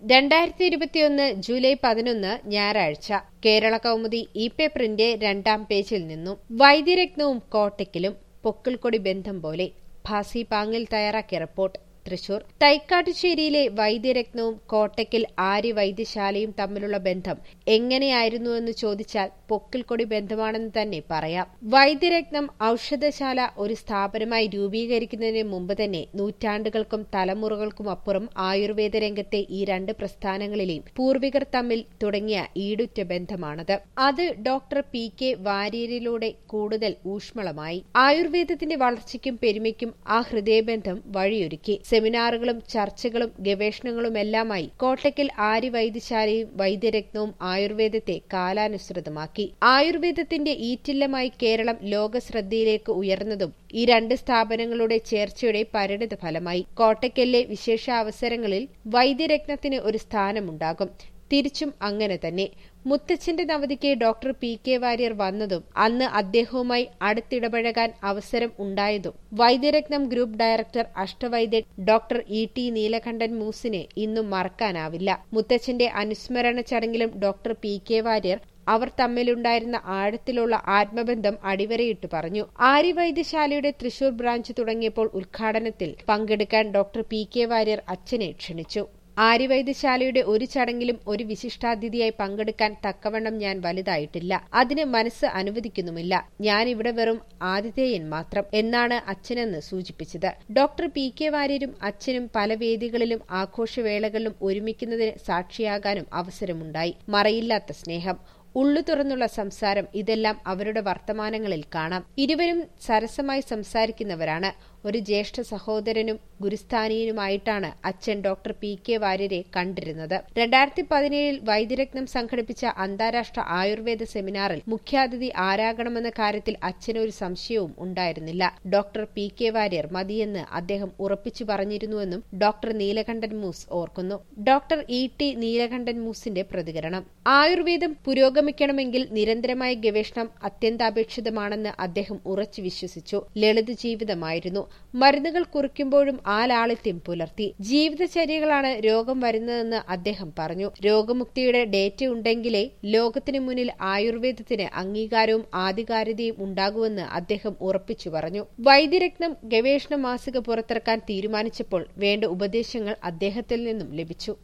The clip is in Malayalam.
രണ്ടായിരത്തി ഇരുപത്തിയൊന്ന് ജൂലൈ പതിനൊന്ന് ഞായറാഴ്ച കേരള കൗമുദി ഇ പേപ്പറിന്റെ രണ്ടാം പേജിൽ നിന്നും വൈദ്യരത്നവും കോട്ടയ്ക്കലും പൊക്കിൾക്കൊടി ബന്ധം പോലെ ഭാസി പാങ്ങിൽ തയ്യാറാക്കിയ റിപ്പോർട്ട് തൃശൂർ തൈക്കാട്ടുശ്ശേരിയിലെ വൈദ്യരത്നവും കോട്ടയ്ക്കൽ ആര്യ വൈദ്യശാലയും തമ്മിലുള്ള ബന്ധം എങ്ങനെയായിരുന്നുവെന്ന് ചോദിച്ചാൽ പൊക്കിൾക്കൊടി ബന്ധമാണെന്ന് തന്നെ പറയാം വൈദ്യരത്നം ഔഷധശാല ഒരു സ്ഥാപനമായി രൂപീകരിക്കുന്നതിന് മുമ്പ് തന്നെ നൂറ്റാണ്ടുകൾക്കും തലമുറകൾക്കും അപ്പുറം ആയുർവേദ രംഗത്തെ ഈ രണ്ട് പ്രസ്ഥാനങ്ങളിലെയും പൂർവികർ തമ്മിൽ തുടങ്ങിയ ഈടുറ്റ ബന്ധമാണത് അത് ഡോക്ടർ പി കെ വാര്യരിലൂടെ കൂടുതൽ ഊഷ്മളമായി ആയുർവേദത്തിന്റെ വളർച്ചയ്ക്കും പെരുമയ്ക്കും ആ ഹൃദയബന്ധം വഴിയൊരുക്കി സെമിനാറുകളും ചർച്ചകളും ഗവേഷണങ്ങളുമെല്ലാമായി കോട്ടയ്ക്കൽ ആര്യവൈദ്യശാലയും വൈദ്യരത്നവും ആയുർവേദത്തെ കാലാനുസൃതമാക്കി ആയുർവേദത്തിന്റെ ഈറ്റില്ലമായി കേരളം ലോകശ്രദ്ധയിലേക്ക് ഉയർന്നതും ഈ രണ്ട് സ്ഥാപനങ്ങളുടെ ചേർച്ചയുടെ പരിണിത ഫലമായി കോട്ടയ്ക്കലിലെ വിശേഷാവസരങ്ങളിൽ വൈദ്യരത്നത്തിന് ഒരു സ്ഥാനമുണ്ടാകും തിരിച്ചും അങ്ങനെ തന്നെ മുത്തച്ഛന്റെ നവതിക്ക് ഡോക്ടർ പി കെ വാര്യർ വന്നതും അന്ന് അദ്ദേഹവുമായി അടുത്തിടപഴകാൻ അവസരം ഉണ്ടായതും Vaidyaratnam group director Ashtavaidya doctor E T Neelakantan മൂസിന് ഇന്നും മറക്കാനാവില്ല മുത്തച്ഛന്റെ അനുസ്മരണ ചടങ്ങിലും ഡോക്ടർ പി കെ വാര്യർ അവർ തമ്മിലുണ്ടായിരുന്ന ആഴത്തിലുള്ള ആത്മബന്ധം അടിവരയിട്ട് പറഞ്ഞു ആര്യവൈദ്യശാലയുടെ തൃശൂർ ബ്രാഞ്ച് തുടങ്ങിയപ്പോൾ ഉദ്ഘാടനത്തിൽ പങ്കെടുക്കാൻ ഡോക്ടർ പി കെ വാര്യർ അച്ഛനെ ക്ഷണിച്ചു ആര്യവൈദ്യശാലയുടെ ഒരു ചടങ്ങിലും ഒരു വിശിഷ്ടാതിഥിയായി പങ്കെടുക്കാൻ തക്കവണ്ണം ഞാൻ വലുതായിട്ടില്ല അതിന് മനസ്സ് അനുവദിക്കുന്നുമില്ല ഞാൻ ഇവിടെ വെറും ആതിഥേയൻ മാത്രം എന്നാണ് അച്ഛനെന്ന് സൂചിപ്പിച്ചത് ഡോക്ടർ പി കെ വാര്യരും അച്ഛനും പല വേദികളിലും ആഘോഷവേളകളിലും ഒരുമിക്കുന്നതിന് സാക്ഷിയാകാനും അവസരമുണ്ടായി മറയില്ലാത്ത സ്നേഹം ഉള്ളു തുറന്നുള്ള സംസാരം ഇതെല്ലാം അവരുടെ വർത്തമാനങ്ങളിൽ കാണാം ഇരുവരും സരസമായി സംസാരിക്കുന്നവരാണ് ഒരു ജ്യേഷ്ഠ സഹോദരനും ഗുരുസ്ഥാനീയനുമായിട്ടാണ് അച്ഛൻ ഡോക്ടർ പി കെ വാര്യരെ കണ്ടിരുന്നത് രണ്ടായിരത്തി പതിനേഴിൽ വൈദ്യരത്നം സംഘടിപ്പിച്ച അന്താരാഷ്ട്ര ആയുർവേദ സെമിനാറിൽ മുഖ്യാതിഥി ആരാകണമെന്ന കാര്യത്തിൽ അച്ഛനൊരു സംശയവും ഉണ്ടായിരുന്നില്ല ഡോക്ടർ പി കെ വാര്യർ മതിയെന്ന് അദ്ദേഹം ഉറപ്പിച്ചു പറഞ്ഞിരുന്നുവെന്നും ഡോക്ടർ നീലകണ്ഠൻ മൂസ് ഓർക്കുന്നു ഡോക്ടർ ഇ ടി നീലകണ്ഠൻ മൂസിന്റെ പ്രതികരണം ആയുർവേദം പുരോഗമിക്കണമെങ്കിൽ നിരന്തരമായ ഗവേഷണം അത്യന്താപേക്ഷിതമാണെന്ന് അദ്ദേഹം ഉറച്ചു വിശ്വസിച്ചു ലളിത ജീവിതമായിരുന്നു മരുന്നുകൾ കുറിക്കുമ്പോഴും ആ ലാളിത്യം പുലർത്തി ജീവിതചര്യകളാണ് രോഗം വരുന്നതെന്ന് അദ്ദേഹം പറഞ്ഞു രോഗമുക്തിയുടെ ഡേറ്റ ഉണ്ടെങ്കിലേ ലോകത്തിനു മുന്നിൽ ആയുർവേദത്തിന് അംഗീകാരവും ആധികാരികതയും ഉണ്ടാകുമെന്ന് അദ്ദേഹം ഉറപ്പിച്ചു പറഞ്ഞു വൈദ്യരത്നം ഗവേഷണ മാസിക പുറത്തിറക്കാൻ തീരുമാനിച്ചപ്പോൾ വേണ്ട ഉപദേശങ്ങൾ അദ്ദേഹത്തിൽ നിന്നും ലഭിച്ചു